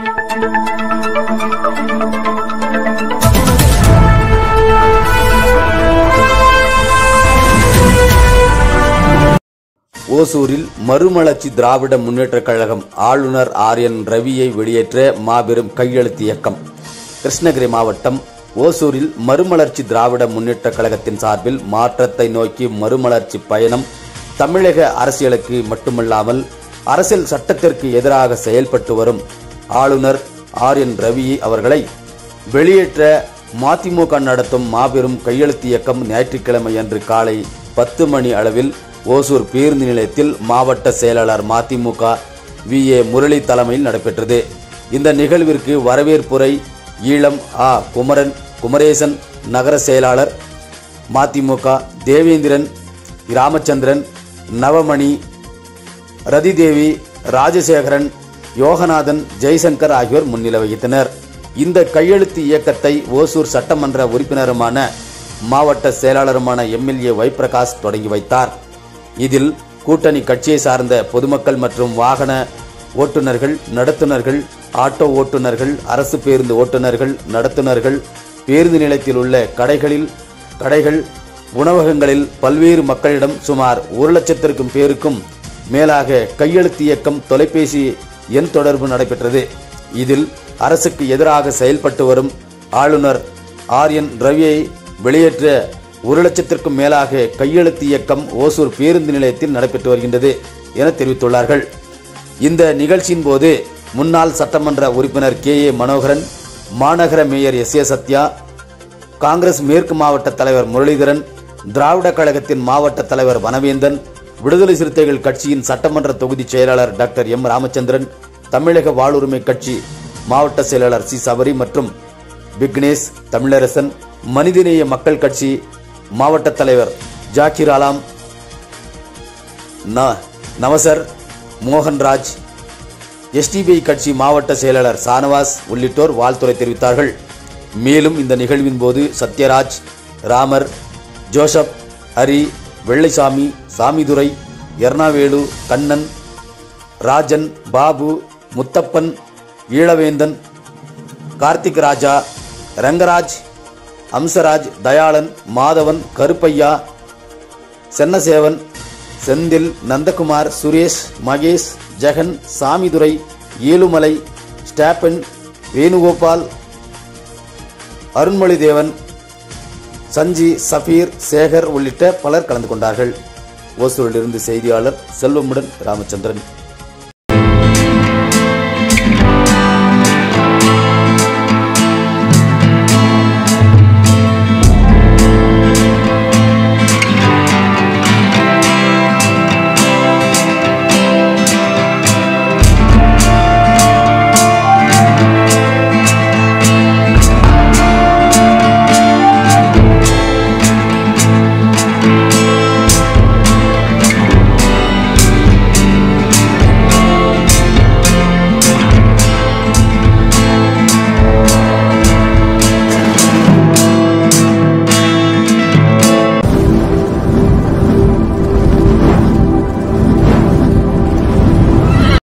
ஓசூரில் மறுமலர்ச்சி திராவிட முன்னேற்றக் கழகம் ஆளுநர் ஆர் என் ரவியை வெளியேற்ற மாபெரும் கையெழுத்து இயக்கம் கிருஷ்ணகிரி மாவட்டம் ஓசூரில் மறுமலர்ச்சி திராவிட முன்னேற்றக் கழகத்தின் சார்பில் மாற்றத்தை நோக்கி மறுமலர்ச்சி பயணம் தமிழக அரசியலுக்கு மட்டுமல்லாமல் அரசியல் சட்டத்திற்கு எதிராக செயல்பட்டு வரும் ஆளுநர் ஆர் என் ரவி அவர்களை வெளியேற்ற மதிமுக நடத்தும் மாபெரும் கையெழுத்து இயக்கம் ஞாயிற்றுக்கிழமை அன்று காலை பத்து மணி அளவில் ஓசூர் பேருந்து நிலையத்தில் மாவட்ட செயலாளர் மதிமுக வி ஏ முரளி தலைமையில் நடைபெற்றது இந்த நிகழ்விற்கு வரவேற்புரை ஈழம் ஆ குமரன் குமரேசன் நகர செயலாளர் மதிமுக தேவேந்திரன் ராமச்சந்திரன் நவமணி ரதிதேவி ராஜசேகரன் யோகநாதன் ஜெய்சங்கர் ஆகியோர் முன்னிலை வகித்தனர் இந்த கையெழுத்து இயக்கத்தை ஓசூர் சட்டமன்ற உறுப்பினருமான மாவட்ட செயலாளருமான எம்எல்ஏ வைப்பிரகாஷ் தொடங்கி வைத்தார் இதில் கூட்டணி கட்சியை சார்ந்த பொதுமக்கள் மற்றும் வாகன ஓட்டுநர்கள் நடத்துனர்கள் ஆட்டோ ஓட்டுநர்கள் அரசு பேருந்து ஓட்டுநர்கள் நடத்துனர்கள் பேருந்து நிலையத்தில் உள்ள கடைகளில் கடைகள் உணவகங்களில் பல்வேறு மக்களிடம் சுமார் ஒரு லட்சத்திற்கும் பேருக்கும் மேலாக கையெழுத்து இயக்கம் தொலைபேசி எண் தொடர்பு நடைபெற்றது இதில் அரசுக்கு எதிராக செயல்பட்டு வரும் ஆளுநர் ஆர் என் ரவியை வெளியேற்ற ஒரு லட்சத்திற்கும் மேலாக கையெழுத்து இயக்கம் ஓசூர் பேருந்து நிலையத்தில் நடைபெற்று வருகின்றது என தெரிவித்துள்ளார்கள் இந்த நிகழ்ச்சியின் போது முன்னாள் சட்டமன்ற உறுப்பினர் கே ஏ மனோகரன் மாநகர mayor S A Sathya Congress மேற்கு மாவட்ட தலைவர் முரளிதரன் திராவிட கழகத்தின் மாவட்ட தலைவர் வனவேந்தன் விடுதலை சிறுத்தைகள் கட்சியின் சட்டமன்ற தொகுதி செயலாளர் டாக்டர் எம் ராமச்சந்திரன் தமிழக வாழ்வுரிமை கட்சி மாவட்ட செயலாளர் சி சபரி மற்றும் விக்னேஷ் தமிழரசன் மனிதநேய மக்கள் கட்சி மாவட்ட தலைவர் ஜாக்கிர் ஆலாம் ந- நவசர் மோகன்ராஜ் எஸ்டிபிஐ கட்சி மாவட்ட செயலாளர் சானவாஸ் உள்ளிட்டோர் வாழ்த்துரை தெரிவித்தார்கள் மேலும் இந்த நிகழ்வின் போது சத்யராஜ் ராமர் ஜோசப் ஹரி வெள்ளைசாமி சாமிதுரை எர்ணாவேலு கண்ணன் ராஜன் பாபு முத்தப்பன் ஈழவேந்தன் கார்த்திக் ராஜா ரங்கராஜ் அம்சராஜ் தயாளன் மாதவன் கருப்பையா சென்னசேவன் செந்தில் நந்தகுமார் சுரேஷ் மகேஷ் ஜெகன் சாமிதுரை ஏழுமலை ஸ்டாப்பன் வேணுகோபால் அருண்மொழி தேவன் சஞ்சி சஃபீர் சேகர் உள்ளிட்ட பலர் கலந்து கொண்டார்கள் ஓசூரிலிருந்து செய்தியாளர் செல்வமுடன் ராமச்சந்திரன்